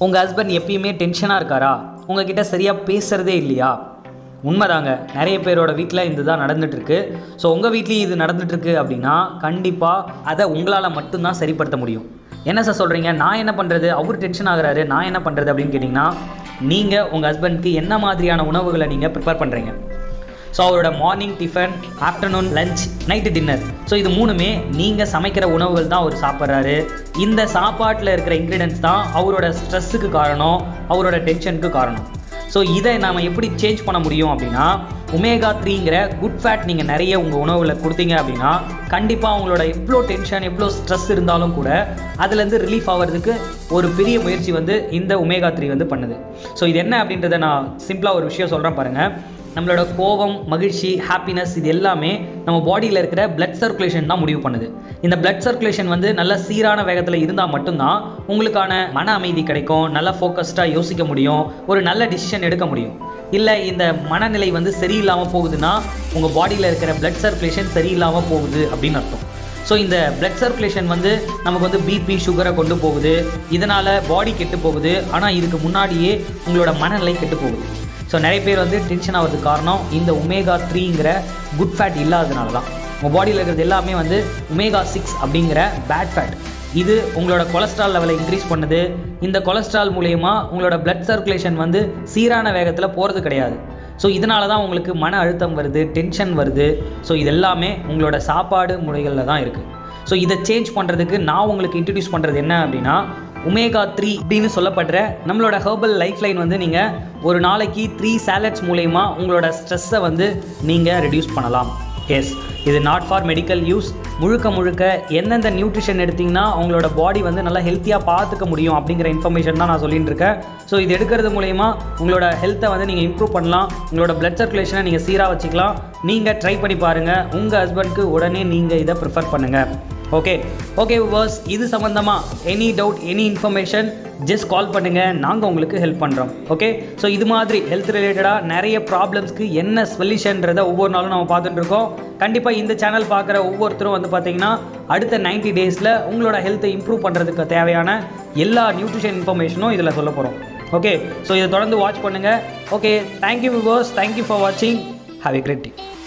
உங்கள் ஹஸ்பண்ட் எப்பயுமே டென்ஷனாக இருக்காரா உங்ககிட்ட சரியாக பேசுகிறதே இல்லையா உண்மைதாங்க நிறைய பேரோட வீட்டில் இது தான் நடந்துட்டுருக்கு ஸோ உங்கள் வீட்லேயும் இது நடந்துட்டுருக்கு அப்படின்னா கண்டிப்பாக அதை உங்களால் மட்டும்தான் சரிப்படுத்த முடியும் என்ன சார் சொல்கிறீங்க நான் என்ன பண்ணுறது அவர் டென்ஷன் ஆகுறாரு நான் என்ன பண்ணுறது அப்படின்னு கேட்டிங்கன்னா நீங்கள் உங்கள் ஹஸ்பண்ட்க்கு என்ன மாதிரியான உணவுகளை நீங்கள் ப்ரிப்பேர் பண்ணுறீங்க ஸோ அவரோட morning tiffin afternoon lunch night dinner so இது மூணுமே நீங்கள் சமைக்கிற உணவுகள் தான் அவர் சாப்பிட்றாரு இந்த சாப்பாட்டில் இருக்கிற இன்க்ரீடியன்ஸ் தான் அவரோட ஸ்ட்ரெஸ்ஸுக்கு காரணம் அவரோட டென்ஷனுக்கு காரணம் ஸோ இதை நாம் எப்படி சேஞ்ச் பண்ண முடியும் அப்படின்னா ஒமேகா த்ரீங்கிற குட் ஃபேட் நீங்கள் நிறைய உங்கள் உணவில் கொடுத்தீங்க அப்படின்னா கண்டிப்பாக அவங்களோட எவ்வளோ டென்ஷன் எவ்வளோ ஸ்ட்ரெஸ் இருந்தாலும் கூட அதுலேருந்து ரிலீஃப் ஆகிறதுக்கு ஒரு பெரிய முயற்சி வந்து இந்த ஒமேகா த்ரீ வந்து பண்ணுது ஸோ இது என்ன அப்படின்றத நான் சிம்பிளாக ஒரு விஷயம் சொல்கிறேன் பாருங்கள் நம்மளோட கோபம் மகிழ்ச்சி ஹாப்பினஸ் இது எல்லாமே நம்ம பாடியில் இருக்கிற பிளட் சர்க்குலேஷன் தான் முடிவு பண்ணுது இந்த பிளட் சர்க்குலேஷன் வந்து நல்ல சீரான வேகத்தில் இருந்தால் மட்டும்தான் உங்களுக்கான மன அமைதி கிடைக்கும் நல்லா ஃபோக்கஸ்டாக யோசிக்க முடியும் ஒரு நல்ல டிசிஷன் எடுக்க முடியும் இல்லை இந்த மனநிலை வந்து சரியில்லாமல் போகுதுன்னா உங்கள் பாடியில் இருக்கிற பிளட் சர்க்குலேஷன் சரியில்லாமல் போகுது அப்படின்னு அர்த்தம் ஸோ இந்த பிளட் சர்க்குலேஷன் வந்து நமக்கு வந்து பிபி சுகரை கொண்டு போகுது இதனால் பாடி கெட்டு போகுது ஆனால் இதுக்கு முன்னாடியே உங்களோட மனநிலை கெட்டு போகுது ஸோ நிறைய பேர் வந்து டென்ஷன் ஆகிறதுக்கு காரணம் இந்த ஒமேகா த்ரீங்கிற குட் ஃபேட் இல்லாததுனால தான் உங்கள் பாடியில் இருக்கிறது எல்லாமே வந்து ஒமேகா சிக்ஸ் அப்படிங்கிற பேட் ஃபேட் இது உங்களோட கொலஸ்ட்ரால் லெவலை இன்க்ரீஸ் பண்ணுது இந்த கொலஸ்ட்ரால் மூலயமா உங்களோட பிளட் சர்க்குலேஷன் வந்து சீரான வேகத்தில் போகிறது கிடையாது ஸோ இதனால தான் உங்களுக்கு மன அழுத்தம் வருது டென்ஷன் வருது ஸோ இது எல்லாமே உங்களோட சாப்பாடு முறைகளில் தான் இருக்குது ஸோ இதை சேஞ்ச் பண்ணுறதுக்கு நான் உங்களுக்கு இன்ட்ரடியூஸ் பண்ணுறது என்ன அப்படின்னா உமேகா த்ரீ அப்படின்னு சொல்லப்படுற நம்மளோட ஹெர்பல் லைஃப் லைன் வந்து நீங்கள் ஒரு நாளைக்கு த்ரீ சேலட்ஸ் மூலயமா உங்களோட ஸ்ட்ரெஸ்ஸை வந்து நீங்கள் ரெடியூஸ் பண்ணலாம் எஸ் இது நாட் ஃபார் மெடிக்கல் யூஸ் முழுக்க முழுக்க எந்தெந்த நியூட்ரிஷன் எடுத்திங்கன்னா உங்களோட பாடி வந்து நல்லா ஹெல்த்தியாக பார்த்துக்க முடியும் அப்படிங்கிற இன்ஃபர்மேஷன் தான் நான் சொல்லிட்டு இருக்கேன் ஸோ இது எடுக்கிறது மூலயமா உங்களோட ஹெல்த்தை வந்து நீங்கள் இம்ப்ரூவ் பண்ணலாம் உங்களோட பிளட் சர்க்குலேஷனை நீங்கள் சீராக வச்சுக்கலாம் நீங்கள் ட்ரை பண்ணி பாருங்கள் உங்கள் ஹஸ்பண்ட்க்கு உடனே நீங்கள் இதை ப்ரிஃபர் பண்ணுங்கள் ஓகே ஓகே வர்ஸ் இது சம்மந்தமாக any doubt any information just call பண்ணுங்கள் நாங்கள் உங்களுக்கு ஹெல்ப் பண்ணுறோம் ஓகே ஸோ இது மாதிரி ஹெல்த் ரிலேட்டடாக நிறைய ப்ராப்ளம்ஸ்க்கு என்ன சொல்யூஷன்றதை ஒவ்வொரு நாளும் நம்ம பார்த்துட்டு இருக்கோம் கண்டிப்பாக இந்த சேனல் பார்க்குற ஒவ்வொருத்தரும் வந்து பார்த்தீங்கன்னா அடுத்த 90 டேஸில் உங்களோட ஹெல்த்தை இம்ப்ரூவ் பண்ணுறதுக்கு தேவையான எல்லா நியூட்ரிஷன் இன்ஃபர்மேஷனும் இதில் சொல்ல போகிறோம் ஓகே ஸோ இதை தொடர்ந்து வாட்ச் பண்ணுங்கள் okay thank you viewers thank you for வாட்சிங் ஹாவ் எ கிரேட் டே